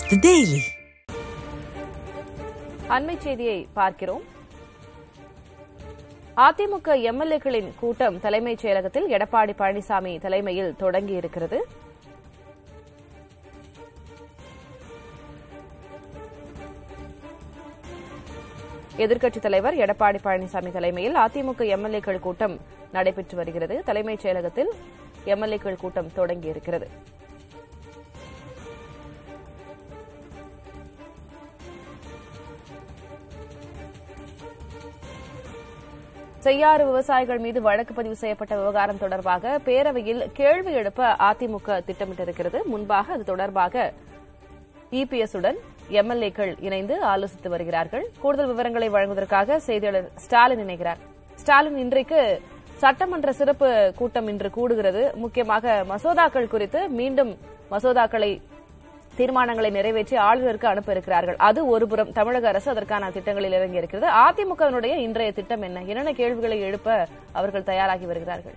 The Daily. அண்மை செய்தியை பார்க்கிறோம் அதிமுக எம்எல்ஏக்களின் கூட்டம் தலைமைச் செயலகத்தில் எடப்பாடி பழனிசாமி தலைமையில் தொடங்கியிருக்கிறது எதிர்க்கட்சித் தலைவர் எடப்பாடி பழனிசாமி தலைமையில் அதிமுக எம்எல்ஏக்கள் கூட்டம் நடைபெற்று வருகிறது தலைமைச் செயலகத்தில் எம்எல்ஏக்கள் கூட்டம் தொடங்கியிருக்கிறது செய்யாறு விவசாயிகள் மீது வழக்கு பதிவு செய்யப்பட்ட விவகாரம் தொடர்பாக பேரவையில் கேள்வி எழுப்ப அதிமுக திட்டமிட்டிருக்கிறது முன்பாக அது தொடர்பாக இபிஎஸ் உடன் எம்எல்ஏக்கள் இணைந்து ஆலோசித்து வருகிறார்கள் கூடுதல் விவரங்களை வழங்குவதற்காக செய்தியாளர் ஸ்டாலின் இணைகிறார் ஸ்டாலின் இன்றைக்கு சட்டமன்ற சிறப்பு கூட்டம் இன்று கூடுகிறது முக்கியமாக மசோதாக்கள் குறித்து மீண்டும் மசோதாக்களை தீர்மானங்களை நிறைவேற்றி ஆளுநருக்கு அனுப்ப இருக்கிறார்கள் அது ஒருபுறம் தமிழக அரசு அதற்கான திட்டங்களில் இறங்கி இருக்கிறது அதிமுகவினுடைய இன்றைய திட்டம் என்ன என்னென்ன கேள்விகளை எழுப்ப அவர்கள் தயாராகி வருகிறார்கள்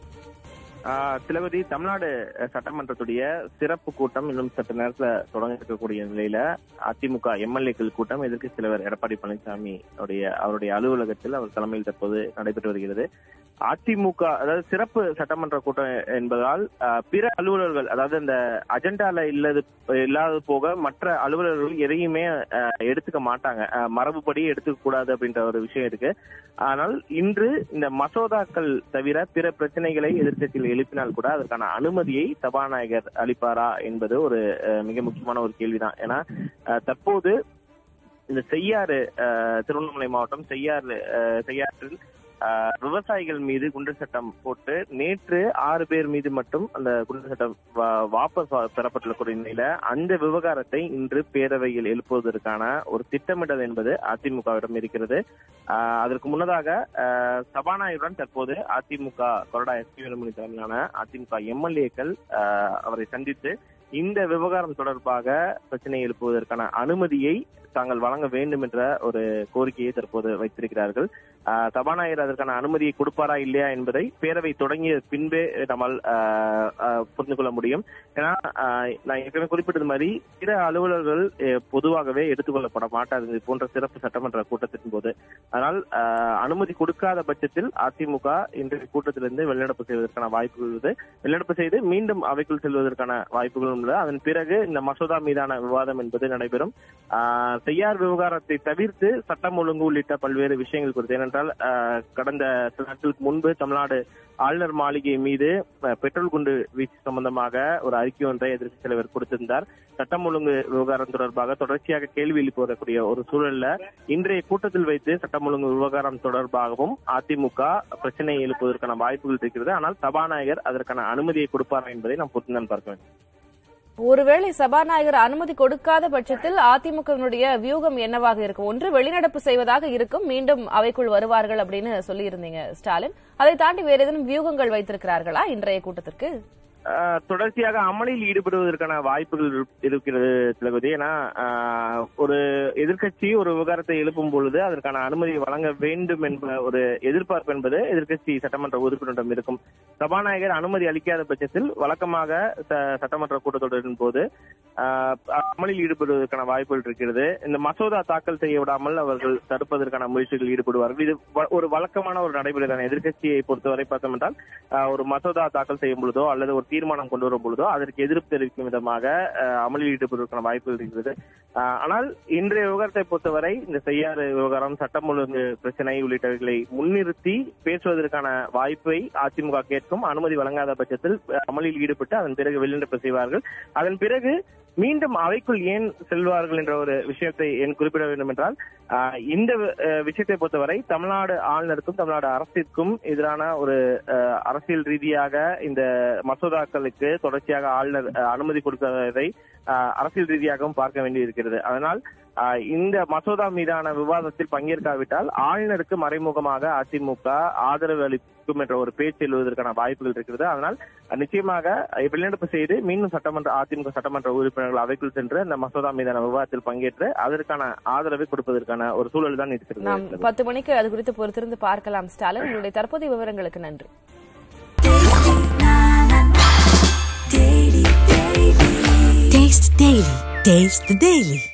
ஆஹ் திலகவதி தமிழ்நாடு அஹ், சட்டமன்றத்துடைய சிறப்பு கூட்டம் இன்னும் சற்று நேரத்துல தொடங்க இருக்கக்கூடிய நிலையில அதிமுக எம்எல்ஏக்கள் கூட்டம் எதிர்க்கட்சி தலைவர் எடப்பாடி பழனிசாமி உடைய அவருடைய அலுவலகத்தில் அவர் தலைமையில் தற்போது நடைபெற்று வருகிறது அதிமுக அதாவது சிறப்பு சட்டமன்ற கூட்டம் என்பதால் ஆஹ், பிற அலுவலர்கள் அதாவது இந்த அஜெண்டால இல்லது இல்லாத போக மற்ற அலுவலர்கள் எதையுமே ஆஹ், எடுத்துக்க மாட்டாங்க ஆஹ், மரபுப்படி எடுத்துக்க கூடாது அப்படின்ற ஒரு விஷயம் இருக்கு ஆனால் இன்று இந்த மசோதாக்கள் தவிர பிற பிரச்சனைகளை எதிர்க்கட்சியில் எழுப்பினால் கூட அதற்கான அனுமதியை சபாநாயகர் அளிப்பாரா என்பது ஒரு அஹ், மிக முக்கியமான ஒரு கேள்விதான் ஏன்னா அஹ், தற்போது இந்த செய்யாறு அஹ், திருவண்ணாமலை மாவட்டம் செய்யாறு அஹ், செய்யாற்றில் அஹ், விவசாயிகள் மீது குண்டர் சட்டம் போட்டு நேற்று ஆறு பேர் மீது மட்டும் அந்த குண்டர் சட்டம் வா- வாபஸ் வா- பெறப்பட்டுள்ள நிலையில அந்த விவகாரத்தை இன்று பேரவையில் எழுப்புவதற்கான ஒரு திட்டமிடல் என்பது அதிமுகவிடம் இருக்கிறது ஆஹ் அதற்கு முன்னதாக ஆஹ் சபாநாயகருடன் தற்போது அதிமுக கொறடா எஸ் பி வேலுமணி தலைமையிலான அதிமுக எம்எல்ஏக்கள் அவரை சந்தித்து இந்த விவகாரம் தொடர்பாக பிரச்சனை எழுப்புவதற்கான அனுமதியை தாங்கள் வழங்க வேண்டும் என்ற ஒரு கோரிக்கையை தற்போது வைத்திருக்கிறார்கள் ஆஹ் சபாநாயகர் அதற்கான அனுமதியை கொடுப்பாரா இல்லையா என்பதை பேரவை தொடங்கிய பின்பே நம்மால் ஆஹ் ஆஹ் புரிந்து கொள்ள முடியும் ஏன்னா ஆஹ் நான் ஏற்கனவே குறிப்பிட்டது மாதிரி பிற அலுவலர்கள் அஹ், பொதுவாகவே எடுத்துக்கொள்ளப்பட மாட்டாது இது போன்ற சிறப்பு சட்டமன்ற கூட்டத்தின் போது அதனால் ஆஹ், அனுமதி கொடுக்காத பட்சத்தில் அதிமுக இன்றைய கூட்டத்திலிருந்து வெளிநடப்பு செய்வதற்கான வாய்ப்புகள் உள்ளது வெளிநடப்பு செய்து மீண்டும் அவைக்குள் செல்வதற்கான வாய்ப்புகளும் உள்ளது அதன் பிறகு இந்த மசோதா மீதான விவாதம் என்பது நடைபெறும் ஆஹ், செய்யார் விவகாரத்தை தவிர்த்து சட்டம் ஒழுங்கு உள்ளிட்ட பல்வேறு விஷயங்கள் குறித்து ஏனென்றால் ஆஹ், கடந்த சில நாட்களுக்கு முன்பு தமிழ்நாடு ஆளுநர் மாளிகை மீது அஹ், பெட்ரோல் குண்டு வீச்சு சம்பந்தமாக ஒரு அறிக்கை ஒன்றை எதிர்க்கட்சி தலைவர் கொடுத்திருந்தார் சட்டம் ஒழுங்கு விவகாரம் தொடர்பாக தொடர்ச்சியாக கேள்வி எழுப்பி வரக்கூடிய ஒரு சூழல்ல இன்றைய கூட்டத்தில் வைத்து சட்டம் ஒழுங்கு விவகாரம் தொடர்பாகவும் அதிமுக பிரச்சனை எழுப்புவதற்கான வாய்ப்புகள் இருக்கிறது ஆனால் சபாநாயகர் அதற்கான அனுமதியை கொடுப்பாரா என்பதை நாம் பொறுத்துதான் பார்க்க வேண்டும் ஒருவேளை சபாநாயகர் அனுமதி கொடுக்காத பட்சத்தில் அதிமுகவினுடைய வியூகம் என்னவாக இருக்கும் ஒன்று வெளிநடப்பு செய்வதாக இருக்கும் மீண்டும் அவைக்குள் வருவார்கள் அப்படின்னு சொல்லியிருந்தீங்க ஸ்டாலின் அதை தாண்டி வேற ஏதேனும் வியூகங்கள் வைத்திருக்கிறார்களா இன்றைய கூட்டத்திற்கு ஆஹ் தொடர்ச்சியாக அமளியில் ஈடுபடுவதற்கான வாய்ப்புகள் இருப்- இருக்கிறது திலகவதி ஏன்னா ஆஹ் ஒரு எதிர்க்கட்சி ஒரு விவகாரத்தை எழுப்பும் பொழுது அதற்கான அனுமதி வழங்க வேண்டும் என்ற ஒரு எதிர்பார்ப்பு என்பது எதிர்க்கட்சி சட்டமன்ற உறுப்பினரிடம் இருக்கும் சபாநாயகர் அனுமதி அளிக்காத பட்சத்தில் வழக்கமாக ச- சட்டமன்ற கூட்டத்தொடரின் போது ஆஹ் அமளியில் ஈடுபடுவதற்கான வாய்ப்புகள் இருக்கிறது இந்த மசோதா தாக்கல் செய்ய விடாமல் அவர்கள் தடுப்பதற்கான முயற்சிகளில் ஈடுபடுவார்கள் இது வ- ஒரு வழக்கமான ஒரு நடைமுறை தான் எதிர்க்கட்சியை பொறுத்தவரை பார்த்தோம் என்றால் ஆஹ் ஒரு மசோதா தாக்கல் செய்யும் பொழுதோ அல்லது ஒரு தீர்மானம் கொண்டு வரும் பொழுதோ அதற்கு எதிர்ப்பு தெரிவிக்கும் விதமாக ஆஹ் அமளியில் ஈடுபடுவதற்கான வாய்ப்புகள் இருக்கிறது ஆஹ் ஆனால் இன்றைய விவகாரத்தை பொறுத்தவரை இந்த செய்யாறு விவகாரம் சட்டம் ஒழுங்கு பிரச்சனை உள்ளிட்டவைகளை முன்னிறுத்தி பேசுவதற்கான வாய்ப்பை அதிமுக கேட்கும் அனுமதி வழங்காத பட்சத்தில் ஆஹ் அமளியில் ஈடுபட்டு அதன் பிறகு வெளிநடப்பு செய்வார்கள் அதன் பிறகு மீண்டும் அவைக்குள் ஏன் செல்வார்கள் என்ற ஒரு விஷயத்தை என் குறிப்பிட வேண்டும் என்றால் ஆஹ் இந்த அஹ், விஷயத்தை பொறுத்தவரை தமிழ்நாடு ஆளுநருக்கும் தமிழ்நாடு அரசிற்கும் எதிரான ஒரு அஹ், அரசியல் ரீதியாக இந்த மசோதாக்களுக்கு தொடர்ச்சியாக ஆளுநர் அஹ், அனுமதி கொடுக்கிறதை ஆஹ், அரசியல் ரீதியாகவும் பார்க்க வேண்டியிருக்கிறது அதனால் ஆஹ், இந்த மசோதா மீதான விவாதத்தில் பங்கேற்காவிட்டால் ஆளுநருக்கு மறைமுகமாக அதிமுக ஆதரவு அளிக்கும் என்ற ஒரு பேச்சு எழுவதற்கான வாய்ப்புகள் இருக்கிறது அதனால் நிச்சயமாக வெளிநடப்பு செய்து மீண்டும் சட்டமன்ற அதிமுக சட்டமன்ற உறுப்பினர்கள் அவைக்குள் சென்று அந்த மசோதா மீதான விவாதத்தில் பங்கேற்று அதற்கான ஆதரவை கொடுப்பதற்கான ஒரு சூழல் தான் நாம் இருக்கிறது பத்து மணிக்கு அது குறித்து பொறுத்திருந்து பார்க்கலாம் ஸ்டாலின் உங்களுடைய தற்போதைய விவரங்களுக்கு நன்றி Taste Daily. Taste the Daily.